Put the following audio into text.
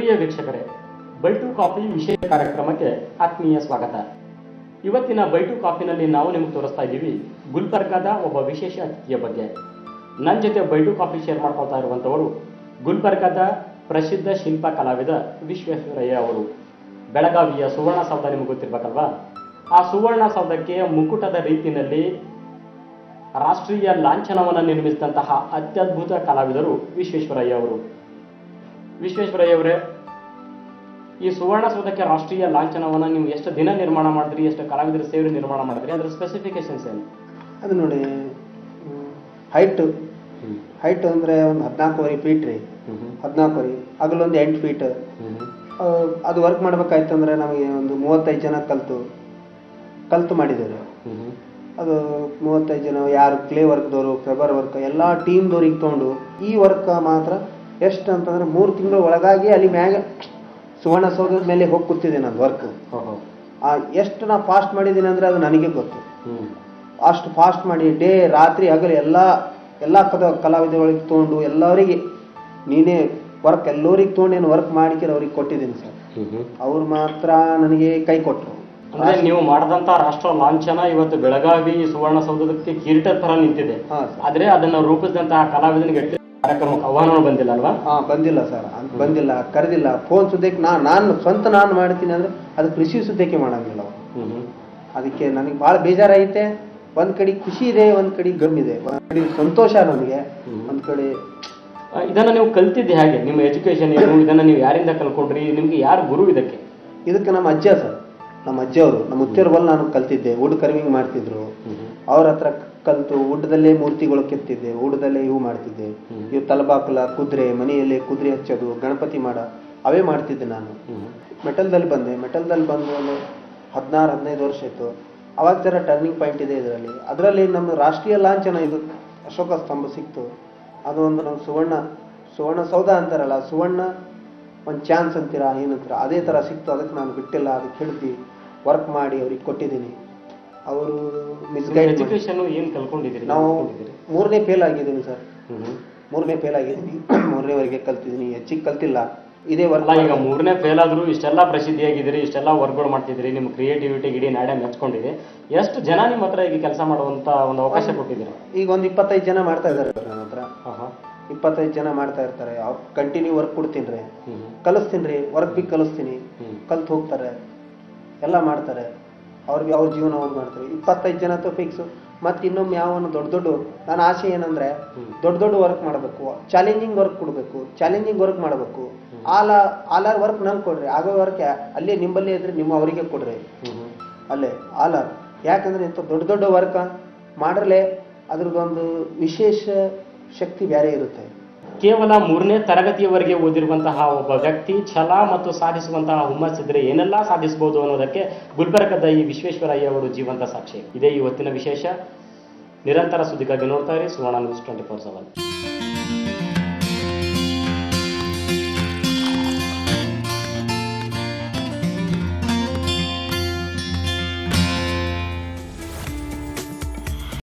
ಪ್ರಿಯ ವೀಕ್ಷಕರೇ bite coffee ವಿಶೇಷ ಕಾರ್ಯಕ್ರಮಕ್ಕೆ ಆತ್ಮೀಯ ಸ್ವಾಗತ ಇವತ್ತಿನ ಬೈಟು ಕಾಫಿನಲ್ಲಿ ನಾವು ನಿಮಗೆ ತೋರಿಸ್ತಾ ಇದ್ದೀವಿ ಗುಲ್ಬರ್ಗಾದ ಒಬ್ಬ ವಿಶೇಷ ಅತಿಥಿಯ ಬಗ್ಗೆ ನನ್ನ ಜೊತೆ ಬೈಟು ಕಾಫಿ ಶೇರ್ ಮಾಡ್ಕೊಳ್ತಾ ಇರುವಂಥವರು ಗುಲ್ಬರ್ಗಾದ ಪ್ರಸಿದ್ಧ ಶಿಲ್ಪ ಕಲಾವಿದ ವಿಶ್ವೇಶ್ವರಯ್ಯ ಅವರು ಬೆಳಗಾವಿಯ ಸುವರ್ಣ ಸೌಧ ನಿಮಗೆ ಗೊತ್ತಿರ್ಬೇಕಲ್ವಾ ಆ ಸುವರ್ಣ ಸೌಧಕ್ಕೆ ಮುಕುಟದ ರೀತಿಯಲ್ಲಿ ರಾಷ್ಟ್ರೀಯ ಲಾಂಛನವನ್ನು ನಿರ್ಮಿಸಿದಂತಹ ಅತ್ಯದ್ಭುತ ಕಲಾವಿದರು ವಿಶ್ವೇಶ್ವರಯ್ಯ ಅವರು ವಿಶ್ವೇಶ್ವರಯ್ಯ ಅವರೇ ಈ ಸುವರ್ಣಸೌಧಕ್ಕೆ ರಾಷ್ಟ್ರೀಯ ಲಾಂಛನವನ್ನು ನೀವು ಎಷ್ಟು ದಿನ ನಿರ್ಮಾಣ ಮಾಡಿದ್ರಿ ಎಷ್ಟು ಕಲಾವಿದರು ಸೇರಿ ನಿರ್ಮಾಣ ಮಾಡಿದ್ರಿ ಅದ್ರ ಸ್ಪೆಸಿಫಿಕೇಶನ್ಸ್ ಏನು ಅದು ನೋಡಿ ಹೈಟ್ ಹೈಟ್ ಅಂದರೆ ಒಂದು ಹದಿನಾಲ್ಕುವರೆ ಫೀಟ್ ರೀ ಹದಿನಾಲ್ಕುವರೆ ಅಗಲೊಂದು ಎಂಟು ಫೀಟ್ ಅದು ವರ್ಕ್ ಮಾಡ್ಬೇಕಾಯ್ತು ಅಂದ್ರೆ ನಮಗೆ ಒಂದು ಮೂವತ್ತೈದು ಜನ ಕಲ್ತು ಕಲ್ತು ಮಾಡಿದ್ದೇವೆ ಅದು ಮೂವತ್ತೈದು ಜನ ಯಾರು ಕ್ಲೇ ವರ್ಕ್ದವರು ಫೆಬರ್ ವರ್ಕ್ ಎಲ್ಲ ಟೀಮ್ದವ್ರಿಗೆ ತೊಗೊಂಡು ಈ ವರ್ಕ್ ಮಾತ್ರ ಎಷ್ಟು ಅಂತಂದ್ರೆ ಮೂರು ತಿಂಗಳ ಒಳಗಾಗಿ ಅಲ್ಲಿ ಮ್ಯಾಗ ಸುವರ್ಣಸೌಧದ ಮೇಲೆ ಹೋಗಿ ಕೂತಿದೆ ನಾನು ವರ್ಕ್ ಎಷ್ಟು ನಾ ಫಾಸ್ಟ್ ಮಾಡಿದ್ದೀನಿ ಅಂದ್ರೆ ಅದು ನನಗೆ ಗೊತ್ತು ಅಷ್ಟು ಫಾಸ್ಟ್ ಮಾಡಿ ಡೇ ರಾತ್ರಿ ಹಗಲು ಎಲ್ಲ ಎಲ್ಲ ಕದ ಕಲಾವಿದಗಳಿಗೆ ತೊಗೊಂಡು ಎಲ್ಲರಿಗೆ ನೀನೇ ವರ್ಕ್ ಎಲ್ಲರಿಗೆ ತೊಗೊಂಡು ಏನು ವರ್ಕ್ ಮಾಡಿಕೆ ಅವ್ರಿಗೆ ಕೊಟ್ಟಿದ್ದೀನಿ ಸರ್ ಅವ್ರು ಮಾತ್ರ ನನಗೆ ಕೈ ಕೊಟ್ಟರು ಅಂದ್ರೆ ನೀವು ಮಾಡಿದಂತ ರಾಷ್ಟ್ರ ಲಾಂಛನ ಇವತ್ತು ಬೆಳಗಾವಿ ಸುವರ್ಣಸೌಧಕ್ಕೆ ಕಿರೀಟ ತರ ನಿಂತಿದೆ ಹಾಂ ಸರ್ ಆದ್ರೆ ಅದನ್ನ ರೂಪಿಸಿದಂತಹ ಕಲಾವಿದನಿಗೆ ಕಾರ್ಯಕ್ರಮಕ್ಕೆ ಆಹ್ವಾನ ಬಂದಿಲ್ಲ ಅಲ್ವಾ ಹಾಂ ಬಂದಿಲ್ಲ ಸರ್ ಅಂತ ಬಂದಿಲ್ಲ ಕರೆದಿಲ್ಲ ಫೋನ್ ಸುದ್ದಕ್ಕೆ ನಾನು ನಾನು ಸ್ವಂತ ನಾನು ಮಾಡ್ತೀನಿ ಅಂದ್ರೆ ಅದು ಕೃಷಿ ಸುದ್ದಕ್ಕೆ ಮಾಡಂಗಿಲ್ಲ ಅವ್ರು ಅದಕ್ಕೆ ನನಗೆ ಭಾಳ ಬೇಜಾರೈತೆ ಒಂದ್ ಕಡೆ ಖುಷಿ ಇದೆ ಒಂದ್ ಕಡೆ ಗಮ್ ಇದೆ ಒಂದ್ ಕಡೆ ಸಂತೋಷ ನನಗೆ ಒಂದ್ ಕಡೆ ಆ, ಇದನ್ನ ನೀವು ಕಲ್ತಿದ್ದೆ ಹೇಗೆ ನಿಮ್ಮ ಎಜುಕೇಶನ್ ಏನು ಇದನ್ನ ನೀವು ಯಾರಿಂದ ಕಲ್ಕೊಂಡ್ರಿ ನಿಮ್ಗೆ ಯಾರು ಗುರು ಇದಕ್ಕೆ ಇದಕ್ಕೆ ನಮ್ಮ ಅಜ್ಜ ಸರ್ ನಮ್ಮ ಅಜ್ಜವರು ನಮ್ಮ ಉತ್ತರ ಬಲ್ ನಾನು ಕಲ್ತಿದ್ದೆ ವುಡ್ ಕರ್ವಿಂಗ್ ಮಾಡ್ತಿದ್ರು ಅವ್ರ ಹತ್ರ ಕಲ್ತು ವುಡ್ದಲ್ಲೇ ಮೂರ್ತಿಗಳು ಕೆತ್ತಿದ್ದೆ ವುಡ್ದಲ್ಲೇ ಇವು ಮಾಡ್ತಿದ್ದೆ ಇವು ತಲಬಾಕಲ ಕುದುರೆ ಮನೆಯಲ್ಲಿ ಕುದುರೆ ಹಚ್ಚೋದು ಗಣಪತಿ ಮಾಡ ಅವೇ ಮಾಡ್ತಿದ್ದೆ ನಾನು ಮೆಟಲ್ದಲ್ಲಿ ಬಂದೆ ಮೆಟಲ್ದಲ್ಲಿ ಬಂದು ಒಂದು ಹದಿನಾರು ಹದಿನೈದು ವರ್ಷ ಇತ್ತು ಅವಾಗ ಜರ ಟರ್ನಿಂಗ್ ಪಾಯಿಂಟ್ ಇದೆ ಇದರಲ್ಲಿ ಅದರಲ್ಲಿ ನಮ್ಮ ರಾಷ್ಟ್ರೀಯ ಲಾಂಛನ ಇದು ಅಶೋಕ ಸ್ತಂಭ ಸಿಕ್ತು ಅದು ಒಂದು ನಮ್ಮ ಸುವರ್ಣ ಸುವರ್ಣ ಸೌಧ ಅಂತಾರಲ್ಲ ಸುವರ್ಣ ಒಂದು ಚಾನ್ಸ್ ಅಂತೀರಾ ಏನಂತೀರಾ ಅದೇ ಥರ ಸಿಕ್ತು ಅದಕ್ಕೆ ನಾನು ಬಿಟ್ಟಿಲ್ಲ ಅದಕ್ಕೆ ಹಿಡ್ದು ವರ್ಕ್ ಮಾಡಿ ಅವ್ರಿಗೆ ಕೊಟ್ಟಿದ್ದೀನಿ ಅವರು ಮಿಸ್ಗೈಡ್ ಎಜುಕೇಶನ್ ಏನ್ ಕಲ್ಕೊಂಡಿದ್ದೀರಿ ನಾವು ಕಲ್ಕೊಂಡಿದ್ದೀರಿ? ಮೂರನೇ ಫೇಲ್ ಆಗಿದ್ದೀನಿ ಸರ್ ಹ್ಮ್. ಮೂರನೇ ಫೇಲ್ ಆಗಿದ್ದೀನಿ ಮೂರನೇವರೆಗೆ ಕಲ್ತಿದ್ದೀನಿ ಹೆಚ್ಚಿಗೆ ಕಲ್ತಿಲ್ಲ ಇದೇ ವರ್ಕ್ ಅಲ್ಲ ಈಗ ಮೂರನೇ ಫೇಲ್ ಆದ್ರೂ ಇಷ್ಟೆಲ್ಲ ಪ್ರಸಿದ್ಧಿಯಾಗಿದ್ದೀರಿ ಇಷ್ಟೆಲ್ಲ ವರ್ಕ್ಗಳು ಮಾಡ್ತಿದ್ದೀರಿ ನಿಮ್ಮ ಕ್ರಿಯೇಟಿವಿಟಿ ಇಡೀ ನಾಡೆ ಮೆಚ್ಕೊಂಡಿದೆ ಎಷ್ಟು ಜನ ನಿಮ್ಮ ಹತ್ರ ಈಗ ಕೆಲಸ ಮಾಡುವಂತ ಒಂದು ಅವಕಾಶ ಕೊಟ್ಟಿದ್ದೀರಾ ಈಗ ಒಂದು ಇಪ್ಪತ್ತೈದು ಜನ ಮಾಡ್ತಾ ಇದ್ದಾರೆ ನನ್ನ ಹತ್ರ ಆಹಾ. ಇಪ್ಪತ್ತೈದು ಜನ ಮಾಡ್ತಾ ಇರ್ತಾರೆ ಅವ್ರು ಕಂಟಿನ್ಯೂ ವರ್ಕ್ ಕೊಡ್ತೀನಿ ರೀ ಹ್ಮ್. ಕಲಿಸ್ತೀನಿ ರೀ ವರ್ಕ್ ಬಿ ಕಲಿಸ್ತೀನಿ ಹ್ಮ್. ಕಲ್ತು ಹೋಗ್ತಾರೆ ಎಲ್ಲ ಮಾಡ್ತಾರೆ ಅವ್ರಿಗೆ ಅವ್ರ ಜೀವನ ಅವ್ರು ಮಾಡ್ತಾರೆ ಇಪ್ಪತ್ತೈದು ಜನ ಅಂತೂ ಫಿಕ್ಸು ಮತ್ತು ಇನ್ನೊಮ್ಮೆ ಯಾವನು ದೊಡ್ಡ ದೊಡ್ಡ ನನ್ನ ಆಸೆ ಏನಂದ್ರೆ ಹ್ಮ್. ದೊಡ್ಡ ದೊಡ್ಡ ವರ್ಕ್ ಮಾಡಬೇಕು ಚಾಲೆಂಜಿಂಗ್ ವರ್ಕ್ ಕೊಡಬೇಕು ಚಾಲೆಂಜಿಂಗ್ ವರ್ಕ್ ಮಾಡಬೇಕು ಆಲ ಆಲಾರ್ ವರ್ಕ್ ನಂಗೆ ಕೊಡ್ರಿ ಆಗೋ ವರ್ಕ್ ಅಲ್ಲೇ ನಿಂಬಲ್ಲೇ ಇದ್ರೆ ನಿಮ್ಮ ಅವರಿಗೆ ಕೊಡ್ರಿ ಹ್ಮ್. ಅಲ್ಲೇ ಆಲಾರ್ ಯಾಕಂದ್ರೆ ಇಂಥ ದೊಡ್ಡ ದೊಡ್ಡ ವರ್ಕ ಮಾಡ್ರಲೆ ಅದ್ರದ್ದೊಂದು ವಿಶೇಷ ಶಕ್ತಿ ಬೇರೆ ಇರುತ್ತೆ ಕೇವಲ ಮೂರನೇ ತರಗತಿಯವರೆಗೆ ಓದಿರುವಂತಹ ಒಬ್ಬ ವ್ಯಕ್ತಿ ಛಲ ಮತ್ತು ಸಾಧಿಸುವಂತಹ ಹುಮ್ಮಸ್ಸಿದ್ರೆ ಏನೆಲ್ಲ ಸಾಧಿಸಬಹುದು ಅನ್ನೋದಕ್ಕೆ ಗುಲ್ಬರ್ಗದ ಈ ವಿಶ್ವೇಶ್ವರಯ್ಯ ಅವರು ಜೀವಂತ ಸಾಕ್ಷಿ ಇದೇ ಇವತ್ತಿನ ವಿಶೇಷ ನಿರಂತರ ಸುದ್ದಿಗಾಗಿ ನೋಡ್ತಾ ಇರಿ Suvarna news twenty four seven